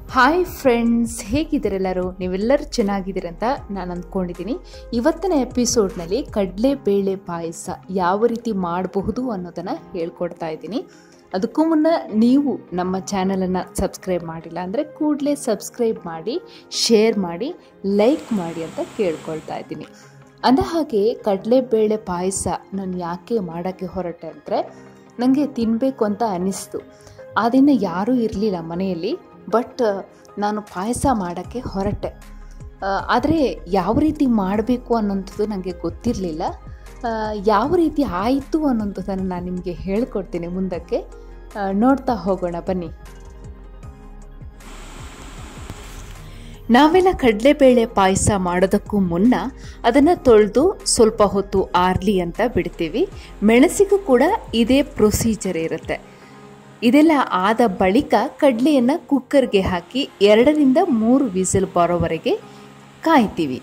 hi friends ಹೇಗಿದ್ದೀರೆಲ್ಲರೂ ನೀವೆಲ್ಲರೂ ಚೆನ್ನಾಗಿದ್ದೀರಂತ ನಾನು ಅಂದ್ಕೊಂಡಿದ್ದೀನಿ ಇವತ್ತಿನ ಎಪಿಸೋಡ್ನಲ್ಲಿ ಕಡಲೆಬೇಳೆ ಪಾಯಸ ಯಾವ ರೀತಿ ಮಾಡಬಹುದು ಅನ್ನೋದನ್ನು ಹೇಳ್ಕೊಡ್ತಾ ಇದ್ದೀನಿ ಅದಕ್ಕೂ ಮುನ್ನ ನೀವು ನಮ್ಮ ಚಾನಲನ್ನು ಸಬ್ಸ್ಕ್ರೈಬ್ ಮಾಡಿಲ್ಲ ಅಂದರೆ ಕೂಡಲೇ ಸಬ್ಸ್ಕ್ರೈಬ್ ಮಾಡಿ ಶೇರ್ ಮಾಡಿ ಲೈಕ್ ಮಾಡಿ ಅಂತ ಕೇಳ್ಕೊಳ್ತಾ ಇದ್ದೀನಿ ಅಂದ ಹಾಗೆ ಕಡಲೆಬೇಳೆ ಪಾಯಸ ನಾನು ಯಾಕೆ ಮಾಡೋಕ್ಕೆ ಹೊರಟೆ ಅಂದರೆ ನನಗೆ ತಿನ್ನಬೇಕು ಅಂತ ಅನ್ನಿಸ್ತು ಆ ದಿನ ಯಾರೂ ಇರಲಿಲ್ಲ ಮನೆಯಲ್ಲಿ ಬಟ್ ನಾನು ಪಾಯಸ ಮಾಡೋಕ್ಕೆ ಹೊರಟೆ ಆದರೆ ಯಾವ ರೀತಿ ಮಾಡಬೇಕು ಅನ್ನೋಂಥದ್ದು ನನಗೆ ಗೊತ್ತಿರಲಿಲ್ಲ ಯಾವ ರೀತಿ ಆಯಿತು ಅನ್ನೋಂಥದ್ದನ್ನು ನಾನು ನಿಮಗೆ ಹೇಳ್ಕೊಡ್ತೀನಿ ಮುಂದಕ್ಕೆ ಆ, ನೋಡ್ತಾ ಹೋಗೋಣ ಬನ್ನಿ ನಾವೆಲ್ಲ ಕಡಲೆಬೇಳೆ ಪಾಯಸ ಮಾಡೋದಕ್ಕೂ ಮುನ್ನ ಅದನ್ನು ತೊಳೆದು ಸ್ವಲ್ಪ ಹೊತ್ತು ಆರ್ಲಿ ಅಂತ ಬಿಡ್ತೀವಿ ಮೆಣಸಿಗೂ ಕೂಡ ಇದೇ ಪ್ರೊಸೀಜರ್ ಇರುತ್ತೆ ಇದೆಲ್ಲ ಆದ ಬಳಿಕ ಕಡಲೆಯನ್ನು ಕುಕ್ಕರ್ಗೆ ಹಾಕಿ ಎರಡರಿಂದ ಮೂರು ವಿಸಿಲ್ ಬರೋವರೆಗೆ ಕಾಯ್ತೀವಿ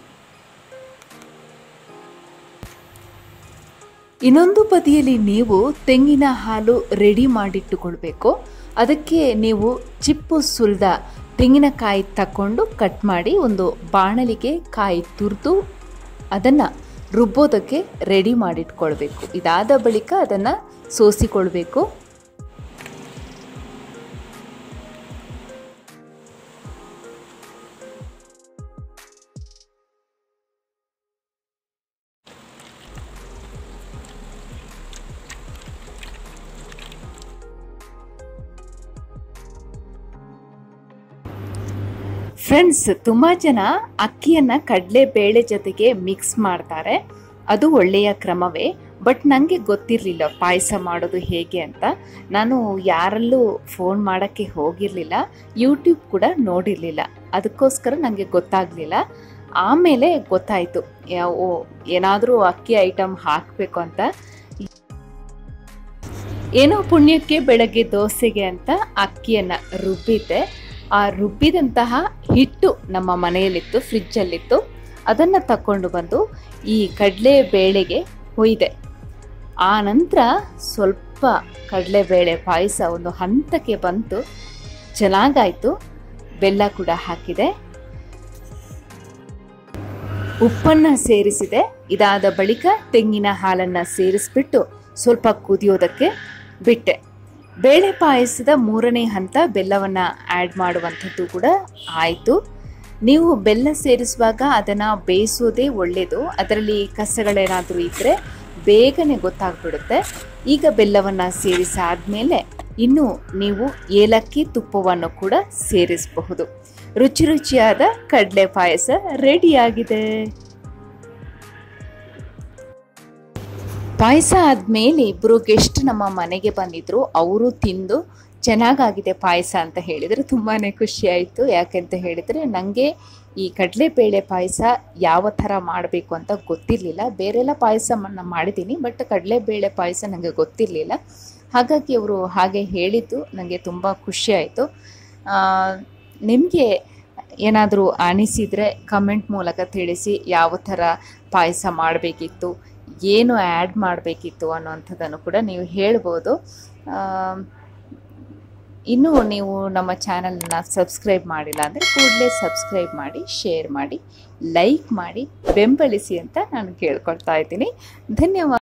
ಇನ್ನೊಂದು ಬದಿಯಲ್ಲಿ ನೀವು ತೆಂಗಿನ ಹಾಲು ರೆಡಿ ಮಾಡಿಟ್ಟುಕೊಳ್ಬೇಕು ಅದಕ್ಕೆ ನೀವು ಚಿಪ್ಪು ಸುಲಿದ ತೆಂಗಿನಕಾಯಿ ತಕೊಂಡು ಕಟ್ ಮಾಡಿ ಒಂದು ಬಾಣಲಿಗೆ ಕಾಯಿ ತುರಿದು ಅದನ್ನು ರುಬ್ಬೋದಕ್ಕೆ ರೆಡಿ ಮಾಡಿಟ್ಕೊಳ್ಬೇಕು ಇದಾದ ಬಳಿಕ ಅದನ್ನು ಸೋಸಿಕೊಳ್ಬೇಕು ಫ್ರೆಂಡ್ಸ್ ತುಂಬ ಜನ ಅಕ್ಕಿಯನ್ನು ಕಡಲೆಬೇಳೆ ಜೊತೆಗೆ ಮಿಕ್ಸ್ ಮಾಡ್ತಾರೆ ಅದು ಒಳ್ಳೆಯ ಕ್ರಮವೇ ಬಟ್ ನನಗೆ ಗೊತ್ತಿರಲಿಲ್ಲ ಪಾಯಸ ಮಾಡೋದು ಹೇಗೆ ಅಂತ ನಾನು ಯಾರಲ್ಲೂ ಫೋನ್ ಮಾಡೋಕ್ಕೆ ಹೋಗಿರಲಿಲ್ಲ ಯೂಟ್ಯೂಬ್ ಕೂಡ ನೋಡಿರಲಿಲ್ಲ ಅದಕ್ಕೋಸ್ಕರ ನನಗೆ ಗೊತ್ತಾಗಲಿಲ್ಲ ಆಮೇಲೆ ಗೊತ್ತಾಯಿತು ಓ ಏನಾದರೂ ಅಕ್ಕಿ ಐಟಮ್ ಹಾಕಬೇಕು ಅಂತ ಏನೋ ಪುಣ್ಯಕ್ಕೆ ಬೆಳಗ್ಗೆ ದೋಸೆಗೆ ಅಂತ ಅಕ್ಕಿಯನ್ನು ರುಬ್ಬಿದ್ದೆ ಆ ರುಬ್ಬಿದಂತಹ ಹಿಟ್ಟು ನಮ್ಮ ಮನೆಯಲ್ಲಿತ್ತು ಫ್ರಿಜ್ಜಲ್ಲಿತ್ತು ಅದನ್ನು ತಕೊಂಡು ಬಂದು ಈ ಕಡಲೆ ಬೇಳೆಗೆ ಹೊಯ್ದೆ ಆ ನಂತರ ಸ್ವಲ್ಪ ಕಡಲೆಬೇಳೆ ಪಾಯಸ ಒಂದು ಹಂತಕ್ಕೆ ಬಂತು ಚೆನ್ನಾಗಾಯಿತು ಬೆಲ್ಲ ಕೂಡ ಹಾಕಿದೆ ಉಪ್ಪನ್ನು ಸೇರಿಸಿದೆ ಇದಾದ ಬಳಿಕ ತೆಂಗಿನ ಹಾಲನ್ನು ಸೇರಿಸ್ಬಿಟ್ಟು ಸ್ವಲ್ಪ ಕುದಿಯೋದಕ್ಕೆ ಬಿಟ್ಟೆ ಬೇಳೆ ಪಾಯಸದ ಮೂರನೇ ಹಂತ ಬೆಲ್ಲವನ್ನು ಆ್ಯಡ್ ಮಾಡುವಂಥದ್ದು ಕೂಡ ಆಯಿತು ನೀವು ಬೆಲ್ಲ ಸೇರಿಸುವಾಗ ಅದನ್ನು ಬೇಯಿಸೋದೇ ಒಳ್ಳೆಯದು ಅದರಲ್ಲಿ ಕಸಗಳೇನಾದರೂ ಇದ್ದರೆ ಬೇಗನೆ ಗೊತ್ತಾಗ್ಬಿಡುತ್ತೆ ಈಗ ಬೆಲ್ಲವನ್ನು ಸೇರಿಸಾದ್ಮೇಲೆ ಇನ್ನು ನೀವು ಏಲಕ್ಕಿ ತುಪ್ಪವನ್ನು ಕೂಡ ಸೇರಿಸಬಹುದು ರುಚಿ ರುಚಿಯಾದ ಕಡಲೆ ಪಾಯಸ ರೆಡಿಯಾಗಿದೆ ಪಾಯಸ ಆದಮೇಲೆ ಇಬ್ಬರು ಗೆಸ್ಟ್ ನಮ್ಮ ಮನೆಗೆ ಬಂದಿದ್ರು ಅವರು ತಿಂದು ಚೆನ್ನಾಗಾಗಿದೆ ಪಾಯಸ ಅಂತ ಹೇಳಿದರೆ ತುಂಬಾ ಖುಷಿ ಆಯಿತು ಯಾಕೆಂತ ಹೇಳಿದರೆ ನನಗೆ ಈ ಕಡಲೆಬೇಳೆ ಪಾಯಸ ಯಾವ ಥರ ಮಾಡಬೇಕು ಅಂತ ಗೊತ್ತಿರಲಿಲ್ಲ ಬೇರೆಲ್ಲ ಪಾಯಸ ನಾನು ಮಾಡಿದ್ದೀನಿ ಬಟ್ ಕಡಲೆಬೇಳೆ ಪಾಯಸ ನನಗೆ ಗೊತ್ತಿರಲಿಲ್ಲ ಹಾಗಾಗಿ ಅವರು ಹಾಗೆ ಹೇಳಿದ್ದು ನನಗೆ ತುಂಬ ಖುಷಿ ಆಯಿತು ನಿಮಗೆ ಏನಾದರೂ ಅನಿಸಿದರೆ ಕಮೆಂಟ್ ಮೂಲಕ ತಿಳಿಸಿ ಯಾವ ಥರ ಪಾಯಸ ಮಾಡಬೇಕಿತ್ತು ಏನು ಆ್ಯಡ್ ಮಾಡಬೇಕಿತ್ತು ಅನ್ನೋವಂಥದ್ದನ್ನು ಕೂಡ ನೀವು ಹೇಳ್ಬೋದು ಆ, ಇನ್ನೂ ನೀವು ನಮ್ಮ ಚಾನಲನ್ನು ಸಬ್ಸ್ಕ್ರೈಬ್ ಮಾಡಿಲ್ಲ ಅಂದರೆ ಕೂಡಲೇ ಸಬ್ಸ್ಕ್ರೈಬ್ ಮಾಡಿ ಶೇರ್ ಮಾಡಿ ಲೈಕ್ ಮಾಡಿ ಬೆಂಬಲಿಸಿ ಅಂತ ನಾನು ಕೇಳ್ಕೊಳ್ತಾ ಇದ್ದೀನಿ ಧನ್ಯವಾದ